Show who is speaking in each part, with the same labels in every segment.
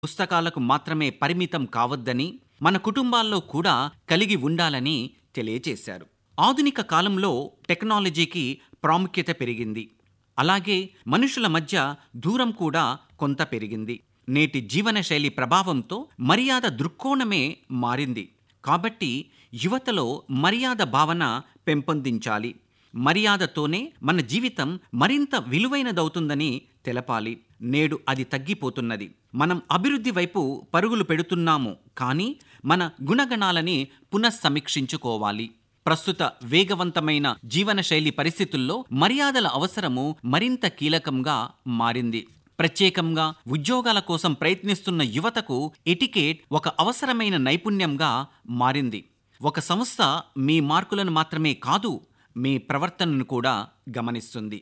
Speaker 1: పుస్తకాలకు మాత్రమే పరిమితం కావద్దని మన కుటుంబాల్లో కూడా కలిగి ఉండాలని తెలియజేశారు ఆధునిక కాలంలో టెక్నాలజీకి ప్రాముఖ్యత పెరిగింది అలాగే మనుషుల మధ్య దూరం కూడా కొంత పెరిగింది నేటి జీవనశైలి ప్రభావంతో మర్యాద దృక్కోణమే మారింది కాబట్టి యువతలో మర్యాద భావన పెంపొందించాలి మర్యాదతోనే మన జీవితం మరింత విలువైనదవుతుందని తెలపాలి నేడు అది తగ్గిపోతున్నది మనం అభివృద్ధి వైపు పరుగులు పెడుతున్నాము కానీ మన గుణగణాలని పునఃసమీక్షించుకోవాలి ప్రస్తుత వేగవంతమైన జీవనశైలి పరిస్థితుల్లో మర్యాదల అవసరము మరింత కీలకంగా మారింది ప్రత్యేకంగా ఉద్యోగాల కోసం ప్రయత్నిస్తున్న యువతకు ఎటికేట్ ఒక అవసరమైన నైపుణ్యంగా మారింది ఒక సంస్థ మీ మార్కులను మాత్రమే కాదు మీ ప్రవర్తనను కూడా గమనిస్తుంది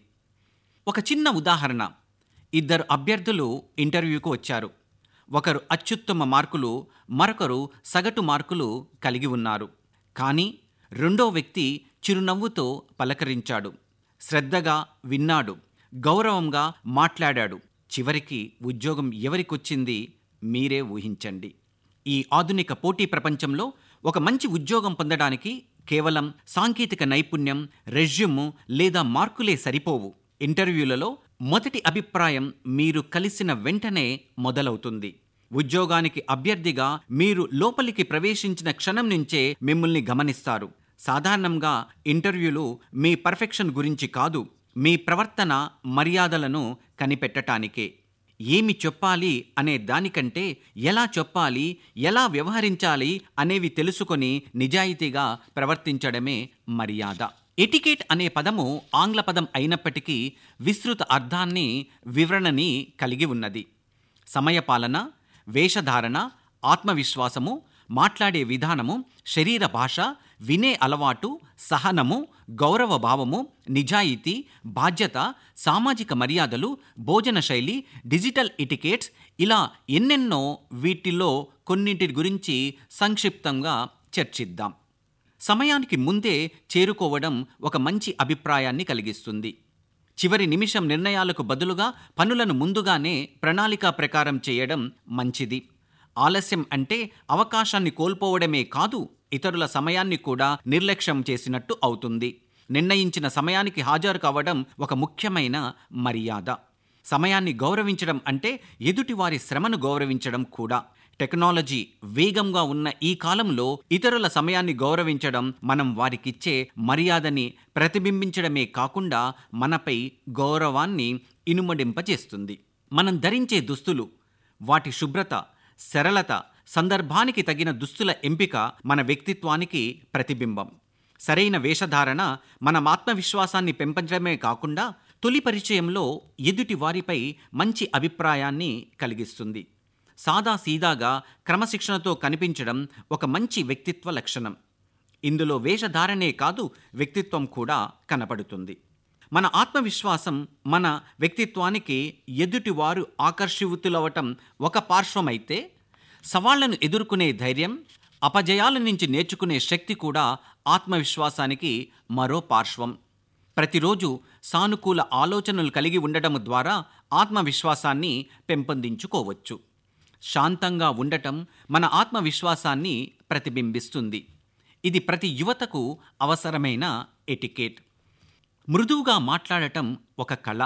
Speaker 1: ఒక చిన్న ఉదాహరణ ఇద్దరు అభ్యర్థులు ఇంటర్వ్యూకు వచ్చారు ఒకరు అత్యుత్తమ మార్కులు మరొకరు సగటు మార్కులు కలిగి ఉన్నారు కానీ రెండో వ్యక్తి చిరునవ్వుతో పలకరించాడు శ్రద్ధగా విన్నాడు గౌరవంగా మాట్లాడాడు చివరికి ఉద్యోగం ఎవరికొచ్చింది మీరే ఊహించండి ఈ ఆధునిక పోటీ ప్రపంచంలో ఒక మంచి ఉద్యోగం పొందడానికి కేవలం సాంకేతిక నైపుణ్యం రెజ్యూమ్ లేదా మార్కులే సరిపోవు ఇంటర్వ్యూలలో మొదటి అభిప్రాయం మీరు కలిసిన వెంటనే మొదలవుతుంది ఉద్యోగానికి అభ్యర్థిగా మీరు లోపలికి ప్రవేశించిన క్షణం నుంచే మిమ్మల్ని గమనిస్తారు సాధారణంగా ఇంటర్వ్యూలు మీ పర్ఫెక్షన్ గురించి కాదు మీ ప్రవర్తన మర్యాదలను కనిపెట్టటానికే ఏమి చెప్పాలి అనే దానికంటే ఎలా చెప్పాలి ఎలా వ్యవహరించాలి అనేవి తెలుసుకొని నిజాయితీగా ప్రవర్తించడమే మర్యాద ఎటికేట్ అనే పదము ఆంగ్ల పదం అయినప్పటికీ విస్తృత అర్థాన్ని వివరణని కలిగి ఉన్నది సమయపాలన వేషధారణ ఆత్మవిశ్వాసము మాట్లాడే విధానము శరీర భాష వినే అలవాటు సహనము గౌరవ భావము నిజాయితీ బాధ్యత సామాజిక మర్యాదలు భోజన శైలి డిజిటల్ ఇటికేట్స్ ఇలా ఎన్నెన్నో వీటిల్లో కొన్నింటి గురించి సంక్షిప్తంగా చర్చిద్దాం సమయానికి ముందే చేరుకోవడం ఒక మంచి అభిప్రాయాన్ని కలిగిస్తుంది చివరి నిమిషం నిర్ణయాలకు బదులుగా పనులను ముందుగానే ప్రణాళిక ప్రకారం చేయడం మంచిది ఆలస్యం అంటే అవకాశాన్ని కోల్పోవడమే కాదు ఇతరుల సమయాన్ని కూడా నిర్లక్ష్యం చేసినట్టు అవుతుంది నిర్ణయించిన సమయానికి హాజరు కావడం ఒక ముఖ్యమైన మర్యాద సమయాన్ని గౌరవించడం అంటే ఎదుటివారి శ్రమను గౌరవించడం కూడా టెక్నాలజీ వేగంగా ఉన్న ఈ కాలంలో ఇతరుల సమయాన్ని గౌరవించడం మనం వారికిచ్చే మర్యాదని ప్రతిబింబించడమే కాకుండా మనపై గౌరవాన్ని ఇనుమడింపజేస్తుంది మనం ధరించే దుస్తులు వాటి శుభ్రత సరళత సందర్భానికి తగిన దుస్తుల ఎంపిక మన వ్యక్తిత్వానికి ప్రతిబింబం సరైన వేషధారణ మన ఆత్మవిశ్వాసాన్ని పెంపంచడమే కాకుండా తొలి పరిచయంలో ఎదుటి వారిపై మంచి అభిప్రాయాన్ని కలిగిస్తుంది సాదా సీదాగా క్రమశిక్షణతో కనిపించడం ఒక మంచి వ్యక్తిత్వ లక్షణం ఇందులో వేషధారణే కాదు వ్యక్తిత్వం కూడా కనపడుతుంది మన ఆత్మవిశ్వాసం మన వ్యక్తిత్వానికి ఎదుటివారు ఆకర్షితులవటం ఒక పార్శ్వమైతే సవాళ్లను ఎదుర్కొనే ధైర్యం అపజయాల నుంచి నేర్చుకునే శక్తి కూడా ఆత్మవిశ్వాసానికి మరో పార్శ్వం ప్రతిరోజు సానుకూల ఆలోచనలు కలిగి ఉండటం ద్వారా ఆత్మవిశ్వాసాన్ని పెంపొందించుకోవచ్చు శాంతంగా ఉండటం మన ఆత్మవిశ్వాసాన్ని ప్రతిబింబిస్తుంది ఇది ప్రతి యువతకు అవసరమైన ఎటికేట్ మృదువుగా మాట్లాడటం ఒక కళ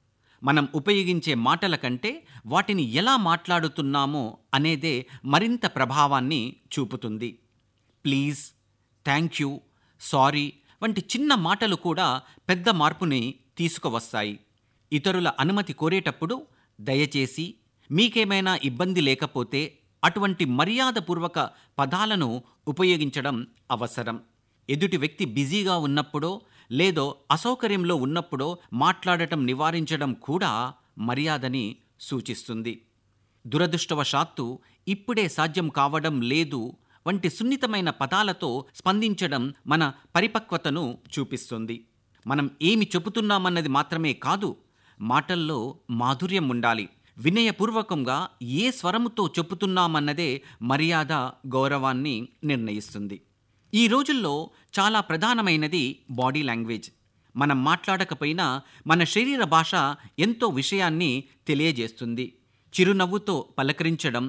Speaker 1: మనం ఉపయోగించే మాటల కంటే వాటిని ఎలా మాట్లాడుతున్నామో అనేదే మరింత ప్రభావాన్ని చూపుతుంది ప్లీజ్ థ్యాంక్ యూ సారీ వంటి చిన్న మాటలు కూడా పెద్ద మార్పుని తీసుకువస్తాయి ఇతరుల అనుమతి కోరేటప్పుడు దయచేసి మీకేమైనా ఇబ్బంది లేకపోతే అటువంటి మర్యాదపూర్వక పదాలను ఉపయోగించడం అవసరం ఎదుటి వ్యక్తి బిజీగా ఉన్నప్పుడో లేదో అసౌకర్యంలో ఉన్నప్పుడో మాట్లాడటం నివారించడం కూడా మర్యాదని సూచిస్తుంది దురదృష్టవశాత్తు ఇప్పుడే సాధ్యం కావడం లేదు వంటి సున్నితమైన పదాలతో స్పందించడం మన పరిపక్వతను చూపిస్తుంది మనం ఏమి చెబుతున్నామన్నది మాత్రమే కాదు మాటల్లో మాధుర్యం ఉండాలి వినయపూర్వకంగా ఏ స్వరముతో చెప్పుతున్నామన్నదే మర్యాద గౌరవాన్ని నిర్ణయిస్తుంది ఈ రోజుల్లో చాలా ప్రధానమైనది బాడీ లాంగ్వేజ్ మనం మాట్లాడకపోయినా మన శరీర భాష ఎంతో విషయాన్ని తెలియజేస్తుంది చిరునవ్వుతో పలకరించడం